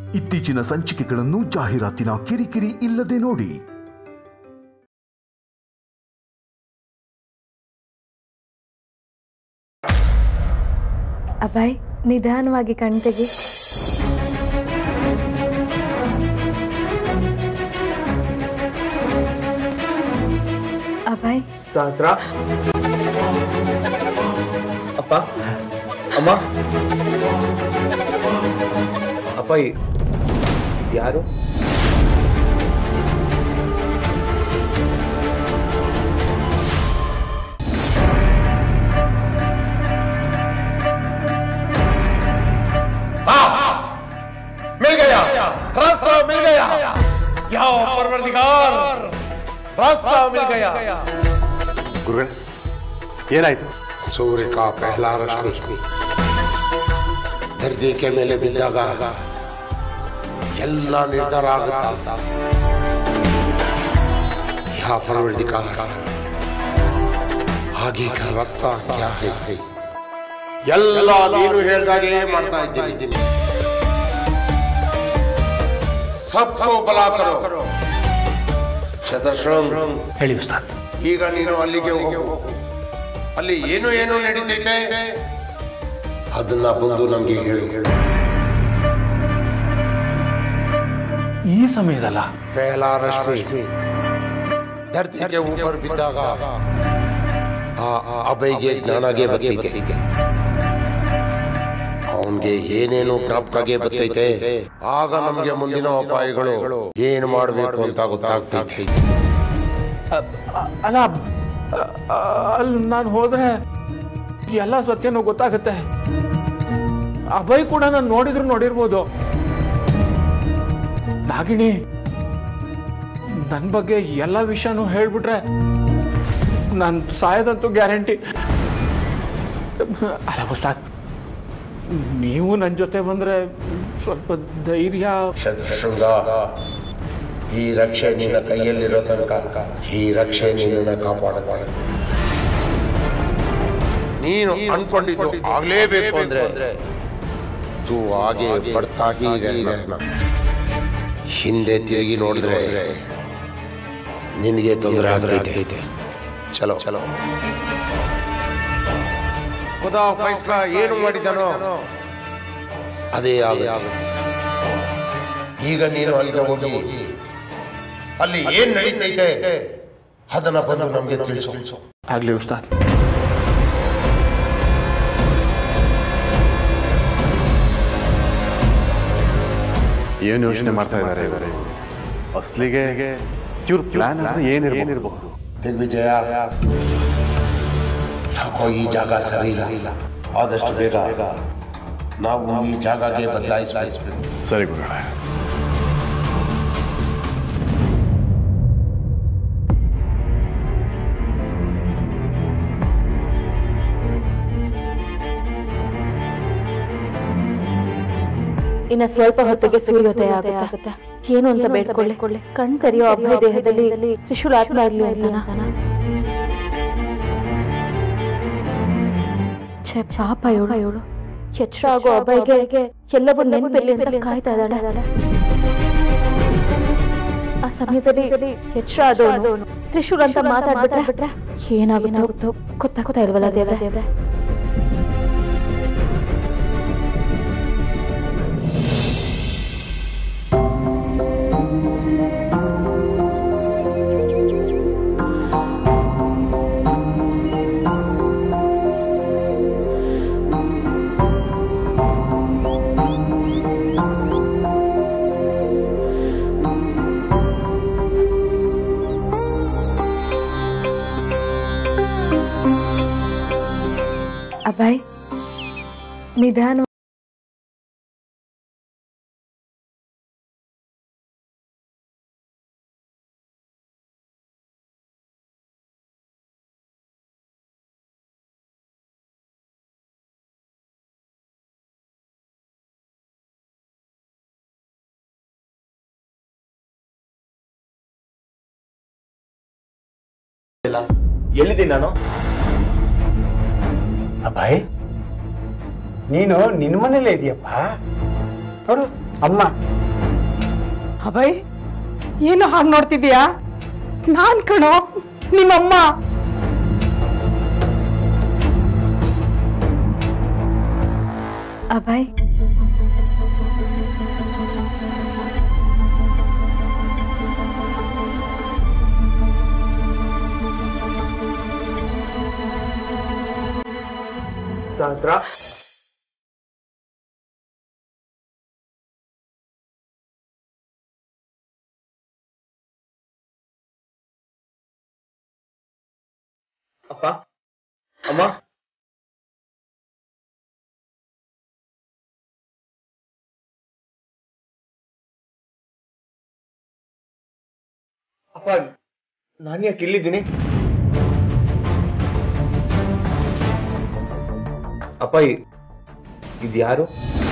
ಇತ್ತೀಚಿನ ಸಂಚಿಕೆಗಳನ್ನು ಜಾಹೀರಾತಿನ ಕಿರಿಕಿರಿ ಇಲ್ಲದೆ ನೋಡಿ ಅಭಯ್ ನಿಧಾನವಾಗಿ ಕಣ್ತೆಗೆ ಅಭಯ್ ಸಹಸ್ರ ಅಪ್ಪ ಅಮ್ಮ ಅಪ್ಪ ಇ- ಯಾರು मिल गया रास्ता मिल गया या परवरदिगार रास्ता मिल गया ಗುರುಗಳೇ ಏನಾಯ್ತು ಸೂರ್ಯ ಕಾ ಪಹಲಾ ರಶ್ಮಿ ದರ್ಜೆ ಮೇಲೆ ಬಿದ್ದಾಗ ಎಲ್ಲ ನಿರ್ಧಾರ ಆಗುತ್ತಾ ಯಾ ಪರವರ್ತಿಕಾರ ಹಾಗೆ ಕಾ ರಸ್ತಾ ಕ್ಯಾ ಹೈ ಎಲ್ಲ ನೀನು ಹೇಳ್ದಾಗೆ ಮಾಡ್ತಾ ಇದ್ದೀನಿ ಸಬ್ಕೋ ಬಲಾ ಕರೋ ಶತಶ್ರಮ್ ಹೇಳಿ ಉಸ್ತಾದ್ ಈಗ ನೀನು ಅಲ್ಲಿಗೆ ಹೋಗು ಅಲ್ಲಿ ಏನು ಏನು ನಡೀತೈತೆ ಅದನ್ನ ಬಂದು ನಮ್ಗೆ ಹೇಳು ಈ ಸಮಯದಲ್ಲ ಪೆಹಲಾ ರಶ್ಮಿ ಧರ್ತಿಗೆ ಊಪರ್ ಬಿದ್ದಾಗ ಆ ಅಭಯ್ಗೆ ಜ್ಞಾನಗೆ ಬರ್ತೈತೆ ಅವನ್ಗೆ ಏನೇನು ಜ್ಞಾಪಕಗೆ ಬರ್ತೈತೆ ಆಗ ನಮ್ಗೆ ಮುಂದಿನ ಉಪಾಯಗಳು ಏನು ಮಾಡಬೇಕು ಅಂತ ಗೊತ್ತಾಗ್ತೈತೆ ಅಲ್ಲ ಅಲ್ಲಿ ನಾನು ಹೋದ್ರೆ ಎಲ್ಲ ಸತ್ಯನೂ ಗೊತ್ತಾಗುತ್ತೆ ಅಭಯ್ ಕೂಡ ನಾನು ನೋಡಿದ್ರು ನೋಡಿರ್ಬೋದು ನಾಗಿಣಿ ನನ್ನ ಬಗ್ಗೆ ಎಲ್ಲ ವಿಷಯನೂ ಹೇಳ್ಬಿಟ್ರೆ ನಾನು ಸಾಯೋದಂತೂ ಗ್ಯಾರಂಟಿ ಅಲ್ಲ ಉಸ್ತಾದ್ ನೀವು ನನ್ನ ಜೊತೆ ಬಂದ್ರೆ ಸ್ವಲ್ಪ ಧೈರ್ಯ ಶತಶೃಂಗ ಈ ರಕ್ಷೆ ನಿನ್ನ ಕೈಯಲ್ಲಿರೋ ತನಕ ಈ ರಕ್ಷೆ ನಿನ್ನನ್ನು ಕಾಪಾಡುತ್ತೆ ನೀನು ಅನ್ಕೊಂಡಿದ್ದು ಆಗ್ಲೇಬೇಕು ಅಂದ್ರೆ ತೂ ಹಾಗೆ ಬರ್ತಾಗಿ ಹಿಂದೆ ತಿರುಗಿ ನೋಡಿದ್ರೆ ನಿನಗೆ ತೊಂದರೆ ಆಗ್ತೈತೆ ಚಲೋ ಚಲೋ ಖುದಾ ಫೈಸ್ಲಾ ಏನು ಮಾಡಿದನೋ ಅದೇ ಆಗುತ್ತೆ ಈಗ ನೀನು ಅಲ್ಲಿಗೆ ಹೋಗಿ ಅಲ್ಲಿ ಏನ್ ನಡೀತೈತೆ ಅದನ್ನ ಬಂದು ನಮ್ಗೆ ತಿಳಿಸು ಆಗ್ಲಿ ಉಸ್ತಾದ್ ಏನು ಯೋಚನೆ ಮಾಡ್ತಾ ಇದ್ದಾರೆ ಇವರು ಅಸ್ಲಿಗೆ ಇವ್ರ ಪ್ಲಾನ್ ಅಂದ್ರೆ ಏನಿರಬಹುದು ದಿಗ್ವಿಜಯ ಯಾಕೋ ಈ ಜಾಗ ಸರಿ ಇಲ್ಲ ಆದಷ್ಟು ಬೇಗ ನಾವು ಈ ಜಾಗಗೆ ಬದಲಾಯಿಸಬೇಕು ಸರಿ ಗುರುಗಳೇ ಇನ್ನ ಸ್ವಲ್ಪ ಹೊತ್ತಿಗೆ ಸೂರ್ಯೋದಯ ಆಗುತ್ತೆ ಏನು ಅಂತ ಬೇಡ್ಕೊಳ್ಳಿ ಕಣ್ ತೆರೆಯೋ ಅಭಯ ದೇಹದಲ್ಲಿ ತ್ರಿಶೂಲಾತ್ಮ ಇರ್ಲಿ ಅಂತನ ಛೆ, ಪಾಪ ಇವಳು ಇವಳು ಎಚ್ಚರ ಆಗೋ ಅಭಯಗೆ ಎಲ್ಲವೂ ನೆನಪಿರ್ಲಿ ಅಂತ ಕಾಯ್ತಾ ಇದ್ದಾಳೆ ಆ ಸಮಯದಲ್ಲಿ ಎಚ್ಚರ ಆದವನು ತ್ರಿಶೂಲ್ ಅಂತ ಮಾತಾಡ್ಬಿಟ್ರೆ ಏನಾಗುತ್ತೋ ಗೊತ್ತಾಗ್ತಾ ಇಲ್ವಲ್ಲ ದೇವ್ರೆ ದೇವ್ರೆ ಅಭಯ್ ನಿಧಾನ ಎಲ್ಲಿದ್ದೀನಿ ನಾನು ಅಭಯ್ ನೀನು ನಿನ್ನ ಮನೇಲೇ ಇದೆಯಪ್ಪ ನೋಡು ಅಮ್ಮ ಅಭಯ್ ಏನು ಹಾಗೆ ನೋಡ್ತಿದ್ಯಾ ನಾನ್ ಕಣೋ ನಿಮ್ಮಮ್ಮ ಅಭಯ್ ಸಹಸ್ರ ಅಪ್ಪ ಅಮ್ಮ ಅಪ್ಪ ನಾನು ಯಾಕೆ ಇಲ್ಲಿದ್ದೀನಿ ಅಪ್ಪ ಇ- ಇದು ಯಾರು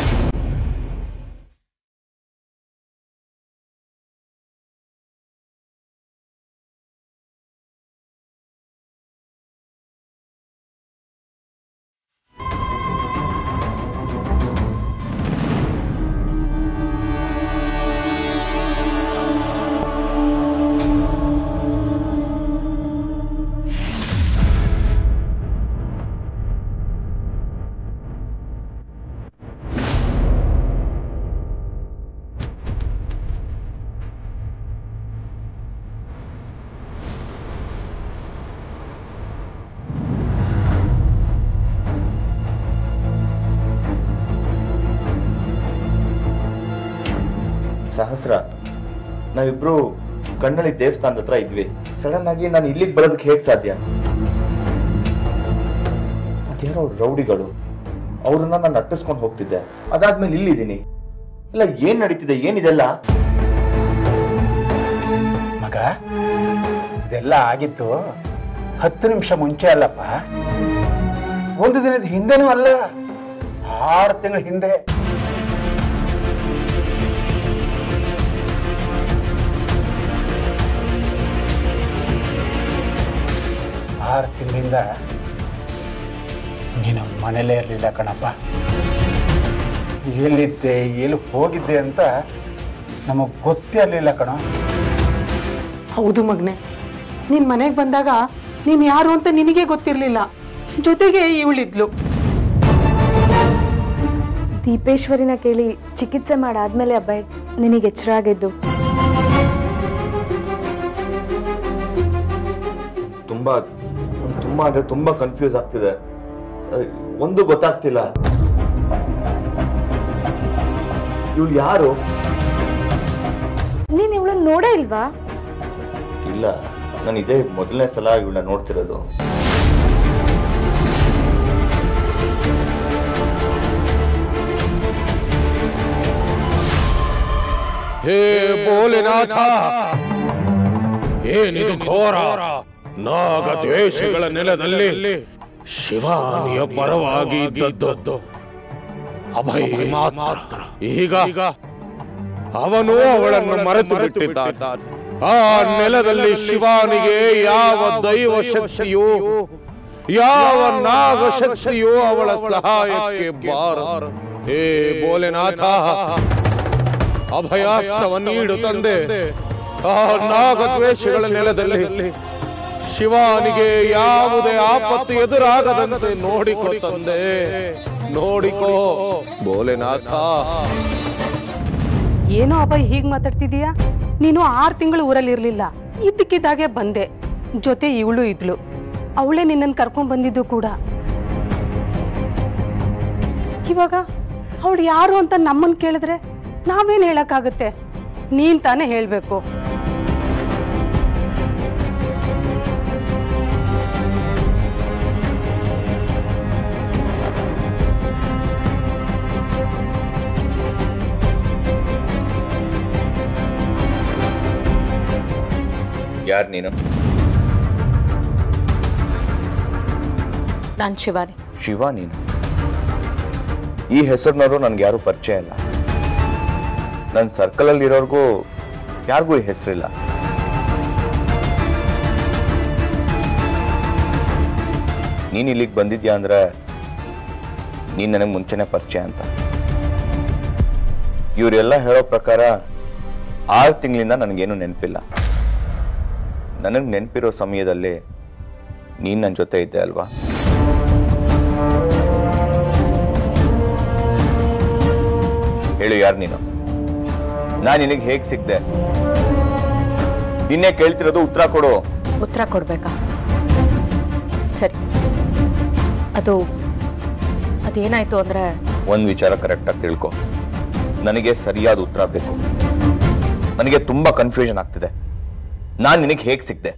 ಸಹಸ್ರ ನಾವಿಬ್ರು ಕಣ್ಣಳ್ಳಿ ದೇವಸ್ಥಾನದ ಹತ್ರ ಇದ್ವಿ ಸಡನ್ ಆಗಿ ನಾನು ಇಲ್ಲಿಗೆ ಬರೋದಕ್ಕೆ ಹೇಗ್ ಸಾಧ್ಯ ಅದ್ಯಾರೋ ರೌಡಿಗಳು ಅವ್ರನ್ನ ನಾನು ಅಟ್ಟಿಸ್ಕೊಂಡು ಹೋಗ್ತಿದ್ದೆ ಅದಾದ್ಮೇಲೆ ಇಲ್ಲಿದ್ದೀನಿ ಇಲ್ಲ ಏನ್ ನಡೀತಿದೆ ಏನಿದೆಲ್ಲ ಮಗ ಇದೆಲ್ಲ ಆಗಿತ್ತು ಹತ್ತು ನಿಮಿಷ ಮುಂಚೆ ಅಲ್ಲಪ್ಪ ಒಂದು ದಿನದ ಹಿಂದೆನೂ ಅಲ್ಲ ಆರು ತಿಂಗಳ ಹಿಂದೆ ಆರು ತಿಂಗಳಿಂದ ನೀನು ಮನೇಲೇ ಇರಲಿಲ್ಲ ಕಣಪ್ಪ ಎಲ್ಲಿದ್ದೆ ಎಲ್ಲಿ ಹೋಗಿದ್ದೆ ಅಂತ ನಮಗೆ ಗೊತ್ತೇ ಇರಲಿಲ್ಲ ಕಣ ಹೌದು ಮಗ್ನೆ ನೀನ್ ಮನೆಗೆ ಬಂದಾಗ ನೀನ್ ಯಾರು ಅಂತ ನಿನಗೆ ಗೊತ್ತಿರ್ಲಿಲ್ಲ ಜೊತೆಗೆ ಇವಳಿದ್ಲು ದೀಪೇಶ್ವರಿನ ಕೇಳಿ ಚಿಕಿತ್ಸೆ ಮಾಡಾದ್ಮೇಲೆ ಅಬ್ಬಾಯ್ ನಿನಗೆ ಎಚ್ಚರ ಆಗಿದ್ದು ತುಂಬಾ ತುಂಬಾ ಅಂದ್ರೆ ತುಂಬಾ ಕನ್ಫ್ಯೂಸ್ ಆಗ್ತಿದೆ ಅಹ್, ಒಂದು ಗೊತ್ತಾಗ್ತಿಲ್ಲ ಇವಳು ಯಾರು ನೀನ್ ಇವಳನ್ನ ನೋಡೇ ಇಲ್ವಾ ಇಲ್ಲ ನಾನು ಇದೇ ಮೊದಲನೇ ಸಲ ಇವಳನ್ನ ನೋಡ್ತಿರೋದು ಹೇ ಭೋಲೆನಾಥ ಏನಿದು ಘೋರ ನಾಗ ದ್ವೇಷಗಳ ನೆಲದಲ್ಲಿ ಶಿವಾನಿಯ ಪರವಾಗಿ ಇದ್ದದ್ದು ಅಭಯ ಮಾತ್ರ ಈಗ ಅವನು ಅವಳನ್ನು ಮರೆತು ಬಿಟ್ಟಿದ್ದಾನೆ ಆ ನೆಲದಲ್ಲಿ ಶಿವಾನಿಗೆ ಯಾವ ದೈವ ಶಕ್ತಿಯೂ ಯಾವ ನಾಗ ಶಕ್ತಿಯೂ ಅವಳ ಸಹಾಯಕ್ಕೆ ಬಾರ ಹೇ ಭೋಲೆನಾಥ ಅಭಯಾಸ್ತವನ್ನು ನೀಡು ತಂದೆ ಆ ನಾಗದ್ವೇಷಗಳ ನೆಲದಲ್ಲಿ ಶಿವಾನಿಗೆ ಯಾವುದೇ ಆಪತ್ತು ಎದುರಾಗದಂತೆ ನೋಡಿಕೋ ತಂದೆ ನೋಡಿಕೋ ಭೋಲೆನಾಥ ಏನೋ ಅಭಯ್ ಹೀಗ್ ಮಾತಾಡ್ತಿದೀಯಾ ನೀನು ಆರು ತಿಂಗಳು ಊರಲ್ಲಿ ಇರ್ಲಿಲ್ಲ ಇದ್ದಕ್ಕಿದ್ದಾಗೆ ಬಂದೆ ಜೊತೆ ಇವಳು ಇದ್ಲು ಅವಳೇ ನಿನ್ನನ್ನು ಕರ್ಕೊಂಡ್ ಬಂದಿದ್ದು ಕೂಡ ಇವಾಗ ಅವಳು ಯಾರು ಅಂತ ನಮ್ಮನ್ ಕೇಳಿದ್ರೆ ನಾವೇನ್ ಹೇಳಕ್ಕಾಗತ್ತೆ ನೀನ್ ತಾನೇ ಹೇಳ್ಬೇಕು ಯಾರು ನೀನು ನಾನ್ ಶಿವಾನಿ ಶಿವ ನೀನು ಈ ಹೆಸರಿನವರು ನನ್ಗೆ ಯಾರು ಪರಿಚಯ ಇಲ್ಲ ನನ್ನ ಸರ್ಕಲಲ್ಲಿ ಇರೋರ್ಗೂ ಯಾರಿಗೂ ಈ ಹೆಸರಿಲ್ಲ ನೀನು ಇಲ್ಲಿಗೆ ಬಂದಿದ್ಯಾ ಅಂದ್ರೆ ನೀನು ನನಗೆ ಮುಂಚೆನೆ ಪರಿಚಯ ಅಂತ ಇವರೆಲ್ಲ ಹೇಳೋ ಪ್ರಕಾರ ಆರು ತಿಂಗಳಿಂದ ನನಗೇನು ನೆನಪಿಲ್ಲ ನನಗೆ ನೆನಪಿರೋ ಸಮಯದಲ್ಲಿ ನೀನು ನನ್ನ ಜೊತೆ ಇದ್ದೆ ಅಲ್ವಾ ಹೇಳು ಯಾರು ನೀನು ನಾನು ನಿನಗೆ ಹೇಗೆ ಸಿಗ್ದೆ ನಿನ್ನೆ ಕೇಳ್ತಿರೋದು ಉತ್ತರ ಕೊಡು ಉತ್ತರ ಕೊಡ್ಬೇಕಾ ಸರಿ ಅದು ಅದೇನಾಯ್ತು ಅಂದ್ರೆ ಒಂದು ವಿಚಾರ ಕರೆಕ್ಟಾಗಿ ತಿಳ್ಕೊ ನನಗೆ ಸರಿಯಾದ ಉತ್ತರ ಬೇಕು ನನಗೆ ತುಂಬಾ ಕನ್ಫ್ಯೂಷನ್ ಆಗ್ತಿದೆ ನಾನು ನಿನಗೆ ಹೇಗೆ ಸಿಗ್ದೆ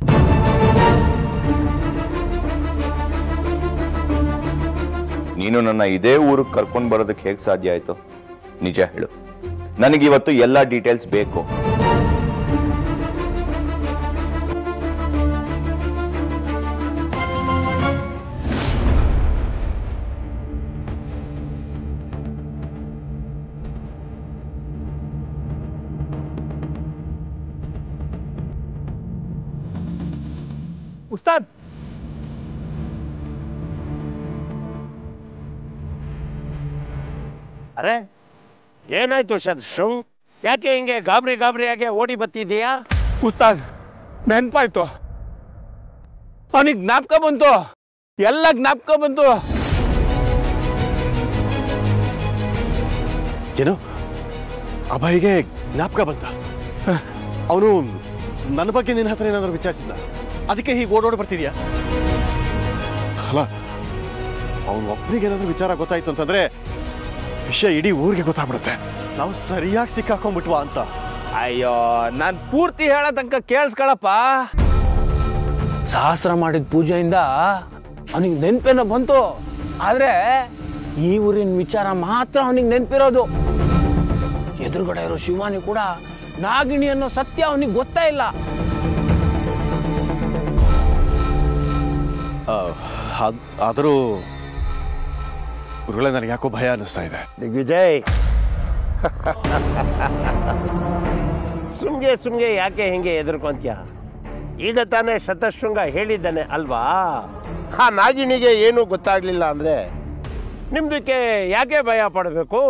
ನೀನು ನನ್ನ ಇದೇ ಊರಿಗೆ ಕರ್ಕೊಂಡು ಬರೋದಕ್ಕೆ ಹೇಗೆ ಸಾಧ್ಯ ಆಯ್ತು ನಿಜ ಹೇಳು ನನಗಿವತ್ತು ಎಲ್ಲ ಡೀಟೇಲ್ಸ್ ಬೇಕು ಉಸ್ತಾದ್ ಅರೆ ಏನಾಯ್ತು ಸದಸ್ಸು ಯಾಕೆ ಹಿಂಗೆ ಗಾಬರಿ ಗಾಬರಿಯಾಗೆ ಓಡಿ ಬತ್ತಿದೀಯಾ ಉಸ್ತಾದ್ ನೆನ್ಪಾಯ್ತು ಅವನಿಗೆ ಜ್ಞಾಪಕ ಬಂತು ಎಲ್ಲ ಜ್ಞಾಪಕ ಬಂತು ಏನು ಅಭಯ್ಗೆ ಜ್ಞಾಪಕ ಬಂತ ಅವನು ನನ್ನ ಬಗ್ಗೆ ನಿನ್ನ ಹತ್ರ ಏನಾದರೂ ವಿಚಾರಿಸಿದ್ದ ಅದಕ್ಕೆ ಹೀಗೆ ಓಡೋಡಿ ಬರ್ತಿದ್ಯಾ ಅಲ್ಲ ಅವನು ಒಬ್ಬನಿಗೆ ಏನಾದರೂ ವಿಚಾರ ಗೊತ್ತಾಯ್ತು ಅಂತಂದ್ರೆ ವಿಷಯ ಇಡೀ ಊರಿಗೆ ಗೊತ್ತಾಗ್ಬಿಡುತ್ತೆ ನಾವು ಸರಿಯಾಗಿ ಸಿಕ್ಕಾಕೊಂಡ್ಬಿಟ್ವಾ ಅಂತ ಅಯ್ಯೋ ನಾನ್ ಪೂರ್ತಿ ಹೇಳೋ ತನಕ ಕೇಳಿಸ್ಕೊಳಪ್ಪ ಸಹಸ್ರ ಮಾಡಿದ ಪೂಜೆಯಿಂದ ಅವನಿಗೆ ನೆನ್ಪೇನೋ ಬಂತು ಆದ್ರೆ ಈ ಊರಿನ ವಿಚಾರ ಮಾತ್ರ ಅವನಿಗೆ ನೆನ್ಪಿರೋದು ಎದುರುಗಡೆ ಇರೋ ಶಿವಾನಿ ಕೂಡ ನಾಗಿಣಿ ಅನ್ನೋ ಸತ್ಯ ಅವನಿಗೆ ಗೊತ್ತೇ ಇಲ್ಲ ಆ, ಆದ್- ಆದರೂ ಗುರುಗಳೇ ನನಗೆ ಯಾಕೋ ಭಯ ಅನ್ನಿಸ್ತಾ ಇದೆ ದಿಗ್ವಿಜಯ್ ಸುಮ್ಗೆ ಸುಮ್ಗೆ ಯಾಕೆ ಹಿಂಗೆ ಎದುರ್ಕೊಂತ್ಯ ಈಗ ತಾನೇ ಶತಶೃಂಗ ಹೇಳಿದ್ದಾನೆ ಅಲ್ವಾ ಆ ನಾಗಿಣಿಗೆ ಏನು ಗೊತ್ತಾಗ್ಲಿಲ್ಲ ಅಂದ್ರೆ ನಿಮ್ದಕ್ಕೆ ಯಾಕೆ ಭಯ ಪಡಬೇಕು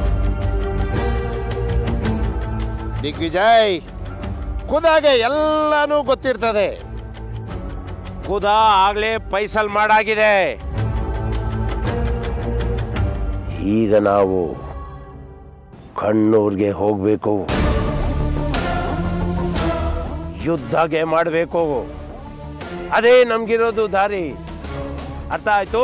ದಿಗ್ವಿಜಯ್ ಖುದಾಗೆ ಎಲ್ಲಾನು ಗೊತ್ತಿರ್ತದೆ ಖುದಾ ಆಗ್ಲೇ ಪೈಸಲ್ ಮಾಡಾಗಿದೆ ಈಗ ನಾವು ಕಣ್ಣೂರ್ಗೆ ಹೋಗ್ಬೇಕು ಯುದ್ಧಗೆ ಮಾಡಬೇಕು ಅದೇ ನಮ್ಗಿರೋದು ದಾರಿ ಅರ್ಥ ಆಯ್ತು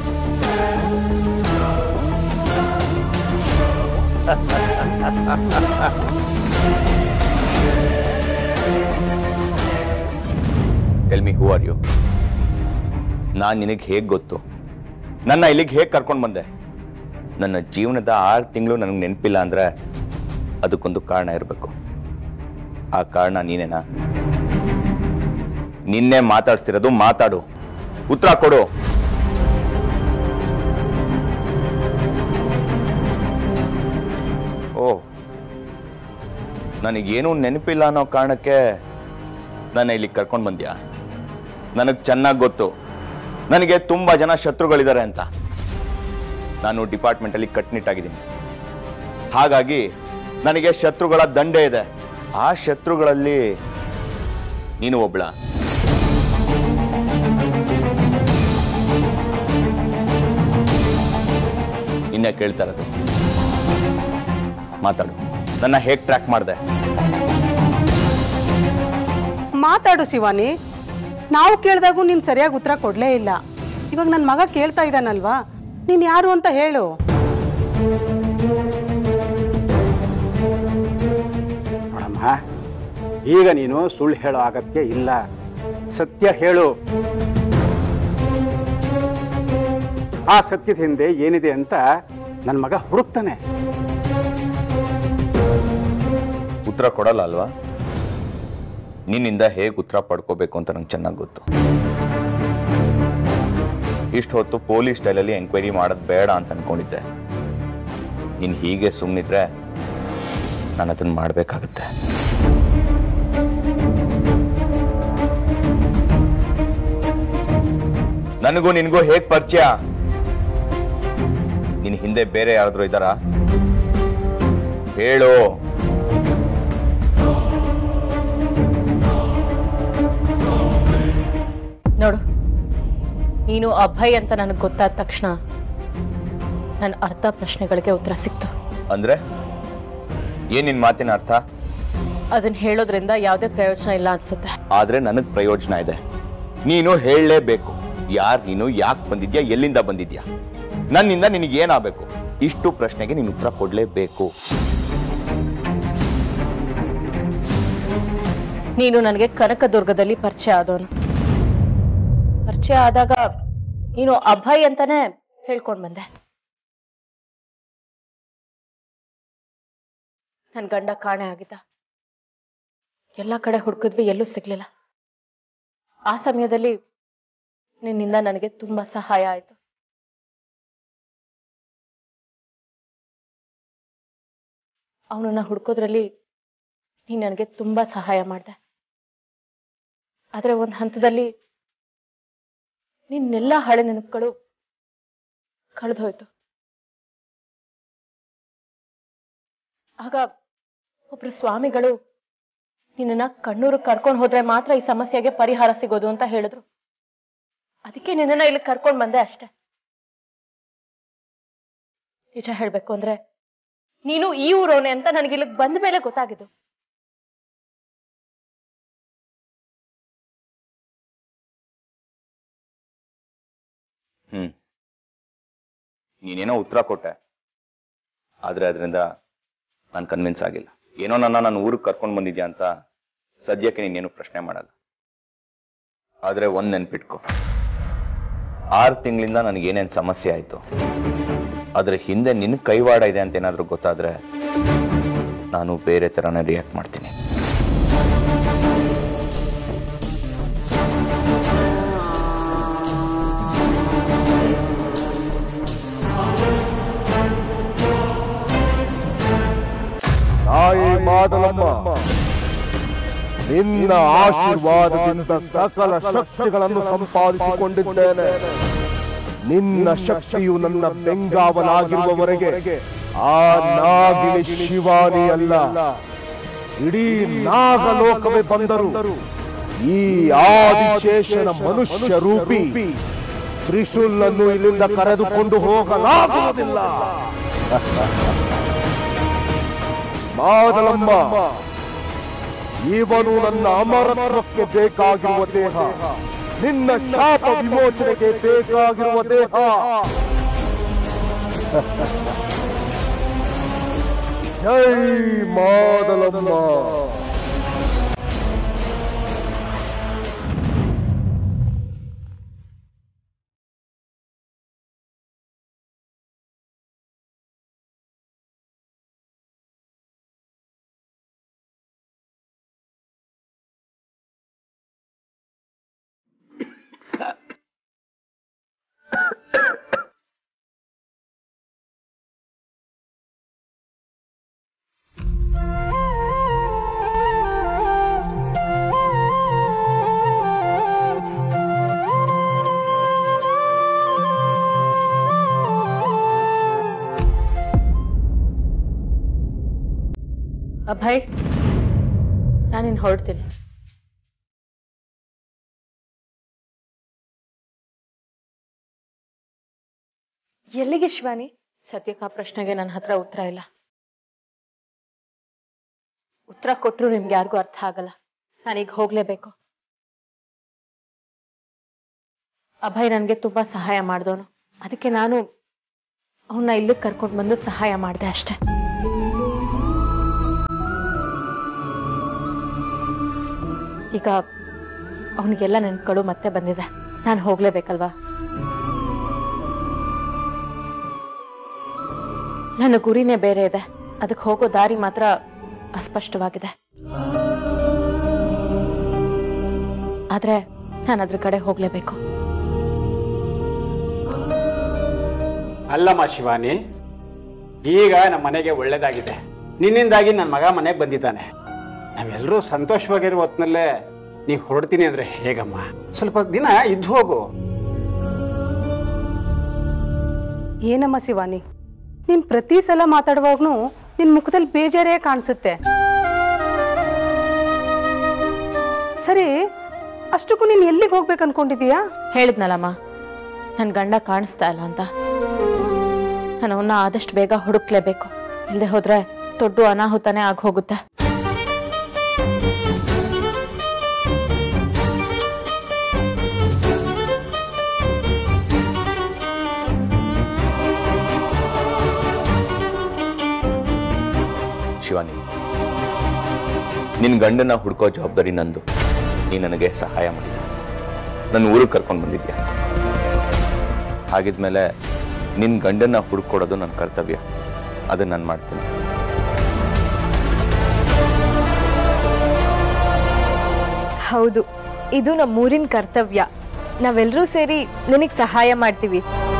tell me who are you ನಾನು ನಿನಗೆ ಹೇಗೆ ಗೊತ್ತು ನನ್ನ ಇಲ್ಲಿಗೆ ಹೇಗೆ ಕರ್ಕೊಂಡು ಬಂದೆ ನನ್ನ ಜೀವನದ ಆರು ತಿಂಗಳು ನನಗೆ ನೆನಪಿಲ್ಲ ಅಂದ್ರೆ ಅದಕ್ಕೊಂದು ಕಾರಣ ಇರಬೇಕು ಆ ಕಾರಣ ನೀನೇನಾ ನಿನ್ನೆ ಮಾತಾಡ್ಸ್ತಿರೋದು ಮಾತಾಡು ಉತ್ತರ ಕೊಡು ಓ ನನಗೇನೂ ನೆನಪಿಲ್ಲ ಅನ್ನೋ ಕಾರಣಕ್ಕೆ ನನ್ನ ಇಲ್ಲಿಗೆ ಕರ್ಕೊಂಡು ಬಂದ್ಯಾ ನನಗೆ ಚೆನ್ನಾಗಿ ಗೊತ್ತು ನನಗೆ ತುಂಬ ಜನ ಶತ್ರುಗಳಿದ್ದಾರೆ ಅಂತ ನಾನು ಡಿಪಾರ್ಟ್ಮೆಂಟಲ್ಲಿ ಕಟ್ನಿಟ್ಟಾಗಿದ್ದೀನಿ ಹಾಗಾಗಿ ನನಗೆ ಶತ್ರುಗಳ ದಂಡೆ ಇದೆ ಆ ಶತ್ರುಗಳಲ್ಲಿ ನೀನು ಒಬ್ಳ ನಿನ್ನೆ ಕೇಳ್ತಾ ಇರೋದು ಮಾತಾಡು ನನ್ನ ಹೇಗೆ ಟ್ರ್ಯಾಕ್ ಮಾಡಿದೆ ಮಾತಾಡು ಶಿವಾನಿ ನಾವು ಕೇಳಿದಾಗೂ ನೀನು ಸರಿಯಾಗಿ ಉತ್ತರ ಕೊಡಲೇ ಇಲ್ಲ ಇವಾಗ ನನ್ನ ಮಗ ಕೇಳ್ತಾ ಇದ್ದಾನಲ್ವಾ ನೀನು ಯಾರು ಅಂತ ಹೇಳು ನೋಡಮ್ಮ ಈಗ ನೀನು ಸುಳ್ಳು ಹೇಳೋ ಅಗತ್ಯ ಇಲ್ಲ ಸತ್ಯ ಹೇಳು ಆ ಸತ್ಯದ ಹಿಂದೆ ಏನಿದೆ ಅಂತ ನನ್ನ ಮಗ ಹುಡುಕ್ತಾನೆ ಉತ್ತರ ಕೊಡಲ್ಲ ಅಲ್ವಾ ನಿನ್ನಿಂದ ಹೇಗೆ ಉತ್ತರ ಪಡ್ಕೋಬೇಕು ಅಂತ ನಂಗೆ ಚೆನ್ನಾಗಿ ಗೊತ್ತು ಇಷ್ಟು ಹೊತ್ತು ಪೊಲೀಸ್ ಸ್ಟೈಲಲ್ಲಿ ಎಂಕ್ವೈರಿ ಮಾಡೋದು ಬೇಡ ಅಂತ ಅನ್ಕೊಂಡಿದ್ದೆ ನೀನು ಹೀಗೆ ಸುಮ್ಮನಿದ್ರೆ ನಾನು ಅದನ್ನು ಮಾಡಬೇಕಾಗತ್ತೆ ನನಗೂ ನಿನಗೂ ಹೇಗೆ ಪರಿಚಯ ನಿನ್ನ ಹಿಂದೆ ಬೇರೆ ಯಾರಾದ್ರೂ ಇದ್ದಾರಾ ಹೇಳು ನೀನು ಅಭಯ್ ಅಂತ ನನಗೆ ಗೊತ್ತಾದ ತಕ್ಷಣ ನನ್ನ ಅರ್ಥ ಪ್ರಶ್ನೆಗಳಿಗೆ ಉತ್ತರ ಸಿಕ್ತು ಅಂದ್ರೆ ಏನ್ ನಿನ್ ಮಾತಿನ ಅರ್ಥ ಅದನ್ನ ಹೇಳೋದ್ರಿಂದ ಯಾವುದೇ ಪ್ರಯೋಜನ ಇಲ್ಲ ಅನ್ಸುತ್ತೆ ಆದ್ರೆ ನನಗ್ ಪ್ರಯೋಜನ ಇದೆ ನೀನು ಹೇಳಲೇಬೇಕು ಯಾರ್ ನೀನು ಯಾಕೆ ಬಂದಿದ್ಯಾ ಎಲ್ಲಿಂದ ಬಂದಿದ್ಯಾ ನನ್ನಿಂದ ನಿನಗೆ ಏನಾಗಬೇಕು ಇಷ್ಟು ಪ್ರಶ್ನೆಗೆ ನೀನು ಉತ್ತರ ಕೊಡ್ಲೇಬೇಕು ನೀನು ನನಗೆ ಕನಕದುರ್ಗದಲ್ಲಿ ಪರಿಚಯ ಆದವನು ಪರಿಚಯ ಆದಾಗ ನೀನು ಅಭಯ್ ಅಂತಾನೆ ಹೇಳ್ಕೊಂಡ್ ಬಂದೆ ನನ್ ಗಂಡ ಕಾಣೆ ಆಗಿದ್ದ ಎಲ್ಲ ಕಡೆ ಹುಡುಕಿದ್ವಿ ಎಲ್ಲೂ ಸಿಗ್ಲಿಲ್ಲ ಆ ಸಮಯದಲ್ಲಿ ನಿನ್ನಿಂದ ನನಗೆ ತುಂಬಾ ಸಹಾಯ ಆಯ್ತು ಅವನನ್ನ ಹುಡ್ಕೋದ್ರಲ್ಲಿ ನೀನ್ ನನಗೆ ತುಂಬಾ ಸಹಾಯ ಮಾಡಿದೆ ಆದ್ರೆ ಒಂದು ಹಂತದಲ್ಲಿ ನಿನ್ನೆಲ್ಲ ಹಳೆ ನೆನಪುಗಳು ಕಳೆದೋಯ್ತು ಆಗ ಒಬ್ರು ಸ್ವಾಮಿಗಳು ನಿನ್ನನ್ನ ಕಣ್ಣೂರು ಕರ್ಕೊಂಡು ಹೋದ್ರೆ ಮಾತ್ರ ಈ ಸಮಸ್ಯೆಗೆ ಪರಿಹಾರ ಸಿಗೋದು ಅಂತ ಹೇಳಿದ್ರು ಅದಕ್ಕೆ ನಿನ್ನನ್ನ ಇಲ್ಲಿ ಕರ್ಕೊಂಡ್ ಬಂದೆ ಅಷ್ಟೆ ನಿಜ ಹೇಳ್ಬೇಕು ಅಂದ್ರೆ ನೀನು ಈ ಊರೋನೆ ಅಂತ ನನಗೆ ಇಲ್ಲಿಗೆ ಬಂದ ಮೇಲೆ ಗೊತ್ತಾಗಿದ್ದು ಹ್ಮ್ ನೀನೇನೋ ಉತ್ತರ ಕೊಟ್ಟೆ ಆದ್ರೆ ಅದರಿಂದ ನಾನು ಕನ್ವಿನ್ಸ್ ಆಗಿಲ್ಲ ಏನೋ ನನ್ನ ನನ್ನ ಊರಿಗೆ ಕರ್ಕೊಂಡು ಬಂದಿದ್ಯಾ ಅಂತ ಸದ್ಯಕ್ಕೆ ನೀನೇನು ಪ್ರಶ್ನೆ ಮಾಡಲ್ಲ ಆದ್ರೆ ಒಂದ್ ನೆನ್ಪಿಟ್ಕೊ ಆರು ತಿಂಗಳಿಂದ ನನಗೆ ಏನೇನು ಸಮಸ್ಯೆ ಆಯ್ತು ಅದ್ರ ಹಿಂದೆ ನಿನ್ನ ಕೈವಾಡ ಇದೆ ಅಂತ ಏನಾದರೂ ಗೊತ್ತಾದ್ರೆ ನಾನು ಬೇರೆ ಥರನೇ ರಿಯಾಕ್ಟ್ ಮಾಡ್ತೀನಿ ತಾಯಿ ಮಾದಲಮ್ಮ ನಿನ್ನ ಆಶೀರ್ವಾದದಿಂದ ಸಕಲ ಶಕ್ತಿಗಳನ್ನು ಸಂಪಾದಿಸಿಕೊಂಡಿದ್ದೇನೆ ನಿನ್ನ ಶಕ್ತಿಯು ನನ್ನ ಬೆಂಗಾವಲಾಗಿರುವವರೆಗೆ ಆ ನಾಗಿನಿ ಶಿವಾನಿ ಅಲ್ಲ ಇಡೀ ನಾಗಲೋಕವೇ ಬಂದರು ಈ ಆದಿಶೇಷನ ಮನುಷ್ಯ ರೂಪಿ ತ್ರಿಶೂಲನ್ನು ಇಲ್ಲಿಂದ ಕರೆದುಕೊಂಡು ಹೋಗಲಾಗುವುದಿಲ್ಲ ಮಾದಲಮ್ಮ ಇವನು ನನ್ನ ಅಮರತ್ವಕ್ಕೆ ಬೇಕಾಗಿರುವ ದೇಹ ನಿನ್ನ ಶಾಪ ವಿಮೋಚನೆಗೆ ಬೇಕಾಗಿರುವ ದೇಹ ಜೈ ಮಾದಲಮ್ಮ ಅಭಯ್ ನಾನಿನ್ ಹೊರಡ್ತೀನಿ ಎಲ್ಲಿಗೆ ಶಿವಾನಿ ಸದ್ಯಕ್ಕೆ ಆ ಪ್ರಶ್ನೆಗೆ ನನ್ನ ಹತ್ರ ಉತ್ತರ ಇಲ್ಲ ಉತ್ತರ ಕೊಟ್ಟರು ನಿಮ್ಗೆ ಯಾರಿಗೂ ಅರ್ಥ ಆಗಲ್ಲ ನಾನೀಗ ಹೋಗ್ಲೇಬೇಕು ಅಭಯ್ ನನಗೆ ತುಂಬಾ ಸಹಾಯ ಮಾಡಿದವನು ಅದಕ್ಕೆ ನಾನು ಅವನ್ನ ಇಲ್ಲಿಗೆ ಕರ್ಕೊಂಡು ಬಂದು ಸಹಾಯ ಮಾಡಿದೆ ಅಷ್ಟೆ ಈಗ ಅವನಿಗೆಲ್ಲ ನೆನ್ಪುಗಳು ಮತ್ತೆ ಬಂದಿದೆ ನಾನು ಹೋಗ್ಲೇಬೇಕಲ್ವಾ ನನ್ನ ಗುರಿನೇ ಬೇರೆ ಇದೆ ಅದಕ್ಕೆ ಹೋಗೋ ದಾರಿ ಮಾತ್ರ ಅಸ್ಪಷ್ಟವಾಗಿದೆ ಆದ್ರೆ ನಾನು ಅದ್ರ ಕಡೆ ಹೋಗ್ಲೇಬೇಕು ಅಲ್ಲಮ್ಮ ಶಿವಾನಿ ಈಗ ನಮ್ಮ ಮನೆಗೆ ಒಳ್ಳೇದಾಗಿದೆ ನಿನ್ನಿಂದಾಗಿ ನನ್ನ ಮಗ ಮನೆಗೆ ಬಂದಿದ್ದಾನೆ ನಾವೆಲ್ಲರೂ ಸಂತೋಷವಾಗಿರೋ ಹೊತ್ತಿನಲ್ಲೇ ನೀವು ಹೊರಡ್ತೀನಿ ಅಂದ್ರೆ ಹೇಗಮ್ಮ ಸ್ವಲ್ಪ ದಿನ ಇದ್ದು ಹೋಗು ಏನಮ್ಮ ಶಿವಾನಿ ನೀನ್ ಪ್ರತಿ ಸಲ ಮಾತಾಡುವಾಗ್ನು ನಿನ್ ಮುಖದಲ್ಲಿ ಬೇಜಾರೇ ಕಾಣಿಸುತ್ತೆ ಸರಿ ಅಷ್ಟಕ್ಕೂ ನೀನ್ ಎಲ್ಲಿಗೆ ಹೋಗ್ಬೇಕು ಅನ್ಕೊಂಡಿದೀಯಾ ಹೇಳಿದ್ನಲ್ಲಮ್ಮ ನನ್ನ ಗಂಡ ಕಾಣಿಸ್ತಾ ಇಲ್ಲ ಅಂತ ನಾನು ಅವನ್ನ ಆದಷ್ಟು ಬೇಗ ಹುಡುಕ್ಲೇಬೇಕು ಇಲ್ಲದೆ ಹೋದ್ರೆ ದೊಡ್ಡ ಅನಾಹುತನೇ ಆಗಿ ಹೋಗುತ್ತೆ ಶಿವಾನಿ ನಿನ್ನ ಗಂಡನ ಹುಡ್ಕೋ ಜವಾಬ್ದಾರಿ ನಂದು ನೀ ನನಗೆ ಸಹಾಯ ಮಾಡಿದ ನನ್ನ ಊರಿಗೆ ಕರ್ಕೊಂಡು ಬಂದಿದ್ಯಾ ಹಾಗಿದ್ಮೇಲೆ ನಿನ್ನ ಗಂಡನ ಹುಡ್ಕೊಡೋದು ನನ್ನ ಕರ್ತವ್ಯ ಅದನ್ನ ನಾನು ಮಾಡ್ತೀನಿ ಹೌದು ಇದು ನಮ್ಮೂರಿನ ಕರ್ತವ್ಯ ನಾವೆಲ್ಲರೂ ಸೇರಿ ನಿನಗೆ ಸಹಾಯ ಮಾಡ್ತೀವಿ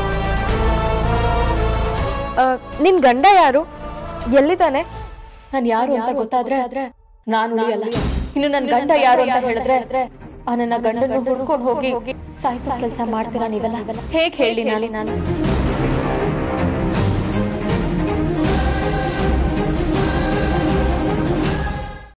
ಆ, ನಿನ್ ಗಂಡ ಯಾರು ಎಲ್ಲಿದ್ದಾನೆ ನಾನು ಯಾರು ಅಂತ ಗೊತ್ತಾದ್ರೆ ನಾನು ಉಳಿಯಲ್ಲ ಇನ್ನು ನನ್ನ ಗಂಡ ಯಾರು ಅಂತ ಹೇಳಿದ್ರೆ ಆ ನನ್ನ ಗಂಡನ ಹುಡ್ಕೊಂಡು ಹೋಗಿ ಸಾಯಿಸೋ ಕೆಲಸ ಮಾಡ್ತೀರಾ ನೀವೆಲ್ಲ ಹೇಗೆ ಹೇಳಿ ನಾಳೆ ನಾನು